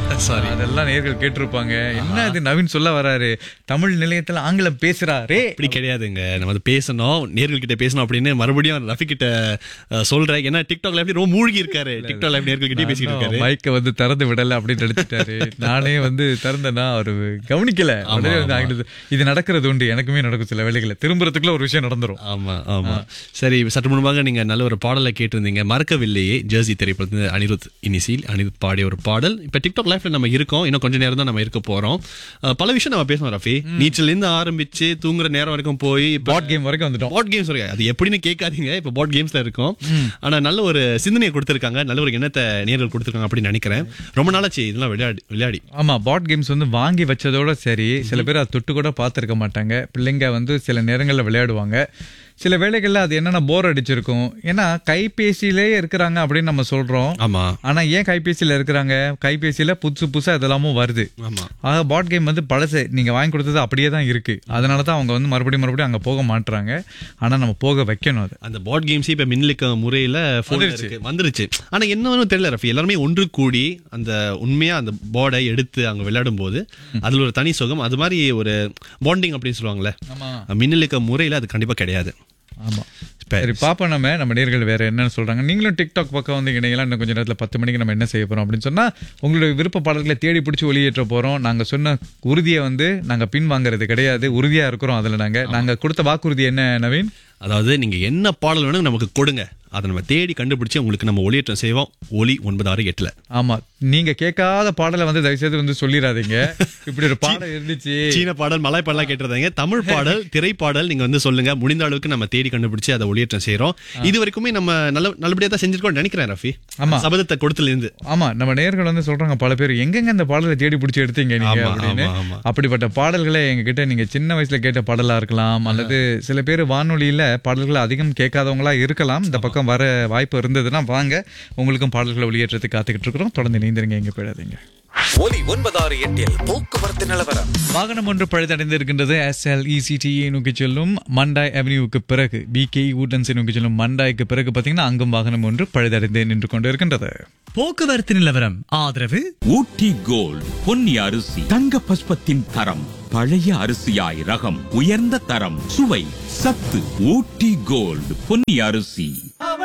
Sorry அதெல்லாம் நேர்கள் கேட்டிருப்பாங்க என்ன இது நவீன் சொல்ல வராரு தமிழ் நிலையத்துல ஆங்கிலம் பேசுறாரே அப்படி கிடையாதுங்க நம்ம வந்து பேசணும் நேர்கள் கிட்ட பேசணும் அப்படின்னு மறுபடியும் ரஃபி கிட்ட அஹ், சொல்றேன் ஏன்னா டிக்டாக்ல எப்படி ரொம்ப மூழ்கி இருக்காரு டிக்டாக்ல எப்படி நேர்கள் கிட்டே பேசிட்டு இருக்காரு மைக்க வந்து திறந்து விடல அப்படின்னு நினைச்சிட்டாரு நானே வந்து திறந்தேன்னா அவரு கவனிக்கல உடனே வந்து ஆங்கிலத்து- இது நடக்கிறது உண்டு எனக்குமே நடக்கும் சில வேலைகளை திரும்புறதுக்குள்ள ஒரு விஷயம் நடந்துரும் ஆமா ஆமா சரி சற்று முன்பாக நீங்க நல்ல ஒரு பாடலை கேட்டிருந்தீங்க மறக்கவில்லையே ஜெர்சி திரைப்படத்தில் அனிருத் இனிசில் அனிருத் பாடிய ஒரு பாடல் இப்ப டிக்டாக் லைஃப்ல நம்ம இருக்கோம் இன்னும் கொஞ்ச நேரம் தான் நம்ம இருக்க போறோம் அஹ், பல விஷயம் நம்ம பேசணும் ரஃபி நீச்சல் இருந்து ஆரம்பிச்சு தூங்குற நேரம் வரைக்கும் போய் இப்ப பாட் கேம் வரைக்கும் வந்துட்டோம் பாட் கேம்ஸ் இருக்கு அது எப்படின்னு கேட்காதீங்க இப்ப பாட் கேம்ஸ்ல இருக்கும் ஆனா நல்ல ஒரு சிந்தனையை கொடுத்திருக்காங்க நல்ல ஒரு எண்ணத்தை நேர்கள் கொடுத்திருக்காங்க அப்படின்னு நினைக்கிறேன் ரொம்ப நாளாச்சு இதெல்லாம் விளையாடி விளையாடி ஆமா பாட் கேம்ஸ் வந்து வாங்கி வச்சதோட சரி சில பேர் அதை தொட்டு கூட பார்த்துருக்க மாட்டாங்க பிள்ளைங்க வந்து சில நேரங்கள்ல விளையாடுவாங்க சில வேளைகள்ல அது என்னன்னா போர் அடிச்சிருக்கும் ஏன்னா கைபேசியிலே இருக்கிறாங்க அப்படின்னு நம்ம சொல்றோம் ஆமா ஆனா ஏன் கைபேசியில இருக்கிறாங்க கைபேசியில புதுசு புதுசா இதெல்லாமும் வருது ஆமா ஆக பாட் கேம் வந்து பழசு நீங்க வாங்கி கொடுத்தது அப்படியே தான் இருக்கு அதனால தான் அவங்க வந்து மறுபடியும் மறுபடியும் அங்க போக மாட்றாங்க ஆனா நம்ம போக வைக்கணும் அது அந்த போர்ட் கேம்ஸ் இப்ப மின்னிலக்க முறையில phone ல இருக்கு வந்துருச்சு ஆனா என்னன்னு தெரியல ரஃபி எல்லாருமே ஒன்று கூடி அந்த உண்மையா அந்த போர்டை எடுத்து அங்க விளையாடும் போது அதுல ஒரு தனி சுகம் அது மாதிரி ஒரு பாண்டிங் அப்படின்னு சொல்லுவாங்கல்ல ஆமா மின்னிலக்க முறையில அது கண்டிப்பா கிடையாது ஆமா சரி பாப்போம் நம்ம நம்ம நேர்கள் வேற என்னன்னு சொல்றாங்க நீங்களும் டிக்டாக் பக்கம் வந்து இணையலாம் இன்னும் கொஞ்ச நேரத்துல பத்து மணிக்கு நம்ம என்ன செய்ய போறோம் அப்படின்னு சொன்னா உங்களுடைய விருப்ப பாடல்களை தேடி பிடிச்சி ஒளியேற்ற போறோம் நாங்க சொன்ன உறுதியை வந்து நாங்க பின் வாங்குறது கிடையாது உறுதியா இருக்கிறோம் அதுல நாங்க நாங்க கொடுத்த வாக்குறுதி என்ன நவீன் அதாவது நீங்க என்ன பாடல் வேணும் நமக்கு கொடுங்க அதை நம்ம தேடி கண்டுபிடிச்சு உங்களுக்கு நம்ம ஒளியேற்றம் செய்வோம் ஒலி ஒன்பது ஆறு எட்டுல ஆமா நீங்க கேட்காத பாடலை வந்து தயவு செய்து வந்து சொல்லிடாதீங்க இப்படி ஒரு பாடம் இருந்துச்சு சீன பாடல் மலாய் பாடலாம் கேட்டிருந்தாங்க தமிழ் பாடல் திரைப்பாடல் நீங்க வந்து சொல்லுங்க முடிந்த அளவுக்கு நம்ம தேடி கண்டுபிடிச்சு அதை ஒளியேற்றம் செய்யறோம் இது வரைக்குமே நம்ம நல்ல நல்லபடியா தான் செஞ்சிருக்கோம் நினைக்கிறேன் ரஃபி ஆமா. சபதத்தை கொடுத்துல இருந்து ஆமா நம்ம நேர்கள் வந்து சொல்றாங்க பல பேர் எங்கெங்க இந்த பாடலை தேடி பிடிச்சி எடுத்தீங்க நீங்க ஆமா, அப்படின்னு ஆமா, ஆமா. அப்படிப்பட்ட பாடல்களை எங்க கிட்ட நீங்க சின்ன வயசுல கேட்ட பாடலா இருக்கலாம் அல்லது சில பேர் வானொலியில பாடல்களை அதிகம் கேட்காதவங்களா இருக்கலாம் இந்த பக்கம் வர வாய்ப்பு இருந்ததுன்னா வாங்க உங்களுக்கும் பாடல்களை வெளியேற்றத்துக்கு காத்துக்கிட்டு இருக்கிறோம் தொடர்ந்து இணைந்திருங்க எங்க போயிடாதீங்க ஒலி ஒன்பதாறு எட்டில் போக்குவரத்து நிலவரம் வாகனம் ஒன்று பழுதடைந்து இருக்கின்றது எஸ்எல் இசிடிஏ நோக்கி செல்லும் மண்டாய் அவென்யூவுக்கு பிறகு பிகே ஊட்டன்ஸை நோக்கி செல்லும் மண்டாய்க்கு பிறகு பாத்தீங்கன்னா அங்கும் வாகனம் ஒன்று பழுதடைந்து நின்று கொண்டு இருக்கின்றது போக்குவரத்து நிலவரம் ஆதரவு ஊட்டி கோல்ட் பொன்னி அரிசி தங்க பஸ்பத்தின் தரம் பழைய அரிசியாய் ரகம் உயர்ந்த தரம் சுவை சத்து ஊட்டி கோல்ட் பொன்னி அரிசி